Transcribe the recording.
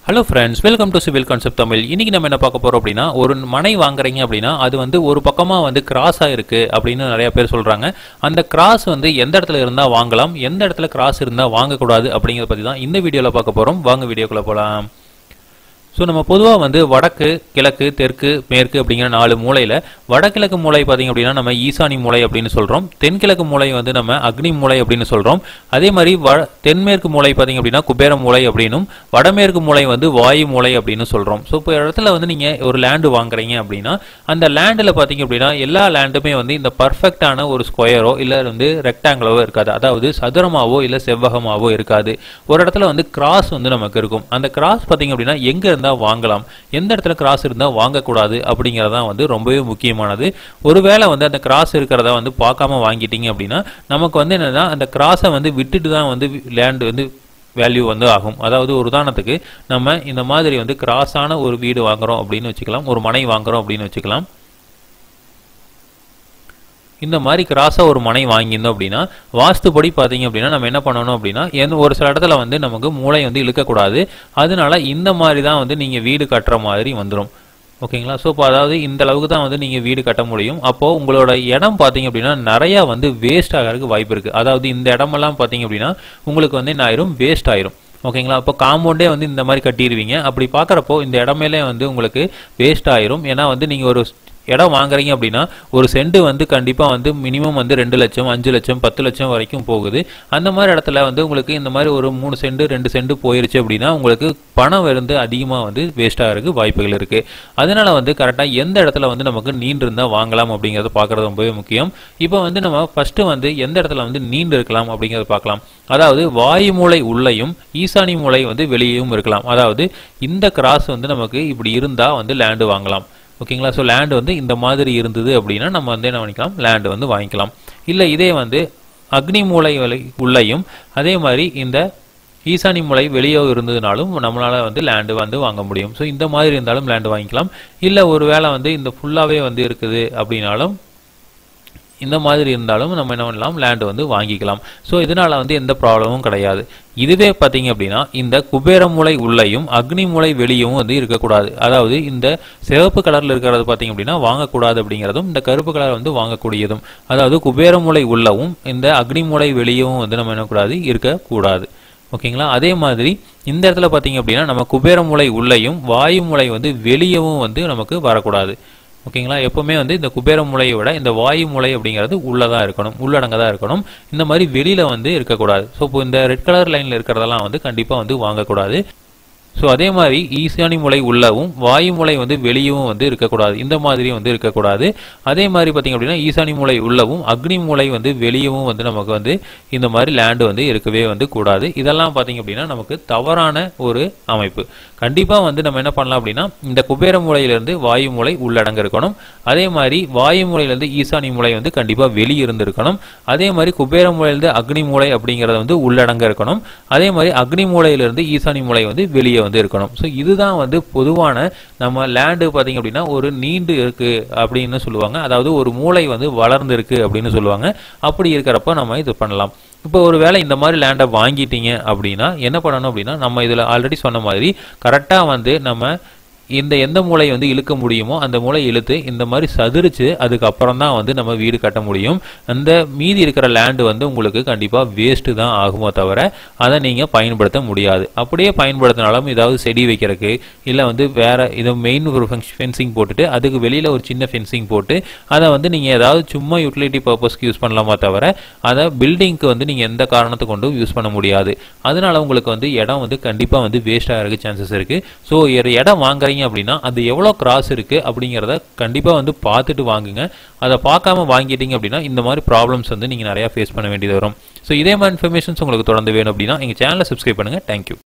hello friends welcome to civil concept Tamil இன்னைக்கு நம்ம என்ன பார்க்க போறோம் அப்படின்னா ஒரு மனை வாங்குறீங்க அப்படின்னா அது வந்து ஒரு பக்கமா வந்து கிராஸ் ஆயிருக்கு அப்படின்னு நிறைய பேர் சொல்றாங்க அந்த கிராஸ் வந்து எந்த இடத்துல இருந்தா வாங்கலாம் எந்த இடத்துல கிராஸ் இருந்தா வாங்கக்கூடாது அப்படிங்கிறத பத்தி தான் இந்த வீடியோல பார்க்க போறோம் வாங்க வீடியோக்குள்ள போலாம் ஸோ நம்ம பொதுவாக வந்து வடக்கு கிழக்கு தெற்கு மேற்கு அப்படிங்கிற நாலு மூலையில் வடகிழக்கு மூலை பார்த்தீங்க அப்படின்னா நம்ம ஈசானி மூலை அப்படின்னு சொல்கிறோம் தென்கிழக்கு மூலை வந்து நம்ம அக்னி மூலை அப்படின்னு சொல்கிறோம் அதே மாதிரி வ தென்மேற்கு மூலை பார்த்தீங்க அப்படின்னா குபேர மூலை அப்படின்னும் வடமேற்கு மூலை வந்து வாயு மூலை அப்படின்னு சொல்கிறோம் ஸோ இப்போ இடத்துல வந்து நீங்கள் ஒரு லேண்டு வாங்குறீங்க அப்படின்னா அந்த லேண்டில் பார்த்தீங்க அப்படின்னா எல்லா லேண்டுமே வந்து இந்த பர்ஃபெக்டான ஒரு ஸ்கொயரோ இல்லை வந்து ரெக்டாங்கிளோ இருக்காது அதாவது சதுரமாவோ இல்லை செவ்வகமாவோ இருக்காது ஒரு இடத்துல வந்து கிராஸ் வந்து நமக்கு இருக்கும் அந்த கிராஸ் பார்த்தீங்க அப்படின்னா எங்கே இருந்தால் வாங்கலாம் எந்த இடத்துல கிராஸ் இருந்தால் வாங்கக்கூடாது அப்படிங்கிறதான் வந்து ரொம்பவே முக்கியமானது ஒருவேளை வந்து அந்த கிராஸ் இருக்கிறத வந்து பார்க்காம வாங்கிட்டீங்க அப்படின்னா நமக்கு வந்து என்னன்னா அந்த கிராஸை வந்து விட்டுட்டு தான் வந்து லேண்ட் வந்து வேல்யூ வந்து ஆகும் அதாவது ஒரு உதாரணத்துக்கு நம்ம இந்த மாதிரி வந்து கிராஸான ஒரு வீடு வாங்குறோம் அப்படின்னு வச்சுக்கலாம் ஒரு மனை வாங்குறோம் அப்படின்னு வச்சுக்கலாம் இந்த மாதிரி கிராஸாக ஒரு மனை வாங்கியிருந்தோம் அப்படின்னா வாஸ்துப்படி பார்த்தீங்க அப்படின்னா நம்ம என்ன பண்ணணும் அப்படின்னா எந்த ஒரு சில இடத்துல வந்து நமக்கு மூளை வந்து இழுக்கக்கூடாது அதனால இந்த மாதிரி தான் வந்து நீங்கள் வீடு கட்டுற மாதிரி வந்துடும் ஓகேங்களா ஸோ இப்போ அதாவது இந்த அளவுக்கு தான் வந்து நீங்கள் வீடு கட்ட முடியும் அப்போது உங்களோட இடம் பார்த்தீங்க அப்படின்னா நிறையா வந்து வேஸ்ட் ஆகிறதுக்கு வாய்ப்பு இருக்குது அதாவது இந்த இடமெல்லாம் பார்த்தீங்க அப்படின்னா உங்களுக்கு வந்து என்ன ஆயிரும் வேஸ்ட் ஆயிரும் ஓகேங்களா அப்போ காம்பவுண்டே வந்து இந்த மாதிரி கட்டிடுவீங்க அப்படி பார்க்குறப்போ இந்த இடமேலே வந்து உங்களுக்கு வேஸ்ட் ஆயிரும் ஏன்னா வந்து நீங்கள் ஒரு இடம் வாங்குறீங்க அப்படின்னா ஒரு செண்டு வந்து கண்டிப்பாக வந்து மினிமம் வந்து ரெண்டு லட்சம் அஞ்சு லட்சம் பத்து லட்சம் வரைக்கும் போகுது அந்த மாதிரி இடத்துல வந்து உங்களுக்கு இந்த மாதிரி ஒரு மூணு செண்டு ரெண்டு செண்டு போயிருச்சு அப்படின்னா உங்களுக்கு பணம் வந்து அதிகமாக வந்து வேஸ்ட் ஆகிறதுக்கு வாய்ப்புகள் இருக்குது அதனால வந்து கரெக்டாக எந்த இடத்துல வந்து நமக்கு நீண்டு இருந்தால் வாங்கலாம் அப்படிங்கிறத பார்க்குறது ரொம்பவே முக்கியம் இப்போ வந்து நம்ம ஃபஸ்ட்டு வந்து எந்த இடத்துல வந்து நீண்டு இருக்கலாம் அப்படிங்கிறத பார்க்கலாம் அதாவது வாயு மூளை உள்ளேயும் ஈசானி மூளை வந்து வெளியேயும் இருக்கலாம் அதாவது இந்த கிராஸ் வந்து நமக்கு இப்படி இருந்தால் வந்து லேண்டு வாங்கலாம் ஓகேங்களா ஸோ லேண்ட் வந்து இந்த மாதிரி இருந்தது அப்படின்னா நம்ம வந்து என்ன பண்ணிக்கலாம் லேண்ட் வந்து வாங்கிக்கலாம் இல்லை இதே வந்து அக்னி மூலை உள்ளேயும் அதே மாதிரி இந்த ஈசானி மூலை வெளியே இருந்ததுனாலும் நம்மளால் வந்து லேண்டு வந்து வாங்க முடியும் ஸோ இந்த மாதிரி இருந்தாலும் லேண்டு வாங்கிக்கலாம் இல்லை ஒரு வேளை வந்து இந்த ஃபுல்லாகவே வந்து இருக்குது அப்படின்னாலும் இந்த மாதிரி இருந்தாலும் நம்ம என்ன பண்ணலாம் லேண்ட் வந்து வாங்கிக்கலாம் ஸோ இதனால வந்து எந்த ப்ராப்ளமும் கிடையாது இதுவே பார்த்தீங்க அப்படின்னா இந்த குபேர மூலை உள்ளேயும் அக்னி மூலை வெளியும் வந்து இருக்கக்கூடாது அதாவது இந்த சிவப்பு கலரில் இருக்கிறது பார்த்தீங்க அப்படின்னா வாங்கக்கூடாது அப்படிங்கிறதும் இந்த கருப்பு கலர் வந்து வாங்கக்கூடியதும் அதாவது குபேர மூலை உள்ளவும் இந்த அக்னி மூலை வெளியவும் வந்து நம்ம என்னக்கூடாது இருக்கக்கூடாது ஓகேங்களா அதே மாதிரி இந்த இடத்துல பார்த்தீங்க அப்படின்னா நம்ம குபேர மூலை உள்ளேயும் வாயு மூலை வந்து வெளியவும் வந்து நமக்கு வரக்கூடாது ஓகேங்களா எப்பவுமே வந்து இந்த குபேர மூலையை விட இந்த வாயு மூலை அப்படிங்கிறது உள்ளதாக இருக்கணும் உள்ளடங்கதாக இருக்கணும் இந்த மாதிரி வெளியில் வந்து இருக்கக்கூடாது ஸோ இப்போ இந்த ரெட் கலர் லைனில் இருக்கிறதெல்லாம் வந்து கண்டிப்பாக வந்து வாங்கக்கூடாது ஸோ அதே மாதிரி ஈசானி மூலை உள்ளவும் வாயு மூலை வந்து வெளியவும் வந்து இருக்கக்கூடாது இந்த மாதிரி வந்து இருக்கக்கூடாது அதே மாதிரி பார்த்தீங்க அப்படின்னா ஈசானி மூலை உள்ளவும் அக்னி மூலை வந்து வெளியவும் வந்து நமக்கு வந்து இந்த மாதிரி லேண்டு வந்து இருக்கவே வந்து கூடாது இதெல்லாம் பார்த்தீங்க அப்படின்னா நமக்கு தவறான ஒரு அமைப்பு கண்டிப்பாக வந்து நம்ம என்ன பண்ணலாம் அப்படின்னா இந்த குபேர மூலையிலிருந்து வாயு மூலை உள்ளடங்க இருக்கணும் அதே மாதிரி வாயு மூலையிலிருந்து ஈசானி மூலை வந்து கண்டிப்பாக வெளியிருந்து இருக்கணும் அதே மாதிரி குபேர மூலையிலிருந்து அக்னி மூலை அப்படிங்கிறத வந்து உள்ளடங்க இருக்கணும் அதே மாதிரி அக்னி மூலையிலிருந்து ஈசானி மூலை வந்து வெளியே வந்து இருக்கணும் ஸோ இதுதான் வந்து பொதுவான நம்ம லேண்டு பார்த்தீங்க அப்படின்னா ஒரு நீண்டு இருக்கு அப்படின்னு சொல்லுவாங்க அதாவது ஒரு மூளை வந்து வளர்ந்து இருக்கு அப்படின்னு சொல்லுவாங்க அப்படி இருக்கிறப்ப நம்ம இது பண்ணலாம் இப்போ ஒரு வேளை இந்த மாதிரி லேண்டை வாங்கிட்டீங்க அப்படின்னா என்ன பண்ணணும் அப்படின்னா நம்ம இதில் ஆல்ரெடி சொன்ன மாதிரி கரெக்டாக வந்து நம்ம இந்த எந்த மூளை வந்து இழுக்க முடியுமோ அந்த மூளை இழுத்து இந்த மாதிரி சதுரிச்சு அதுக்கப்புறம் தான் வந்து நம்ம வீடு கட்ட முடியும் அந்த மீதி இருக்கிற லேண்டு வந்து உங்களுக்கு கண்டிப்பாக வேஸ்ட்டு தான் ஆகுமோ தவிர அதை நீங்கள் பயன்படுத்த முடியாது அப்படியே பயன்படுத்தினாலும் ஏதாவது செடி வைக்கிறதுக்கு இல்லை வந்து வேற இதை மெயின் ஒரு ஃபென்சிங் போட்டுட்டு அதுக்கு வெளியில் ஒரு சின்ன ஃபென்சிங் போட்டு அதை வந்து நீங்கள் ஏதாவது சும்மா யூட்டிலிட்டி பர்பஸ்க்கு யூஸ் பண்ணலாமா தவிர அதை பில்டிங்க்கு வந்து நீங்கள் எந்த காரணத்தை கொண்டும் யூஸ் பண்ண முடியாது அதனால உங்களுக்கு வந்து இடம் வந்து கண்டிப்பாக வந்து வேஸ்ட் ஆகிறதுக்கு சான்சஸ் இருக்குது ஸோ ஒரு இடம் வாங்குறீங்க வாங்குறீங்க அப்படின்னா அது எவ்வளோ கிராஸ் இருக்குது அப்படிங்கிறத கண்டிப்பாக வந்து பார்த்துட்டு வாங்குங்க அதை பார்க்காம வாங்கிட்டீங்க அப்படின்னா இந்த மாதிரி ப்ராப்ளம்ஸ் வந்து நீங்கள் நிறையா ஃபேஸ் பண்ண வேண்டியது வரும் ஸோ இதே மாதிரி இன்ஃபர்மேஷன்ஸ் உங்களுக்கு தொடர்ந்து வேணும் அப்படின்னா எங்கள் சேனலை சப்ஸ்கிரைப் பண்ணுங்கள் தேங்க்யூ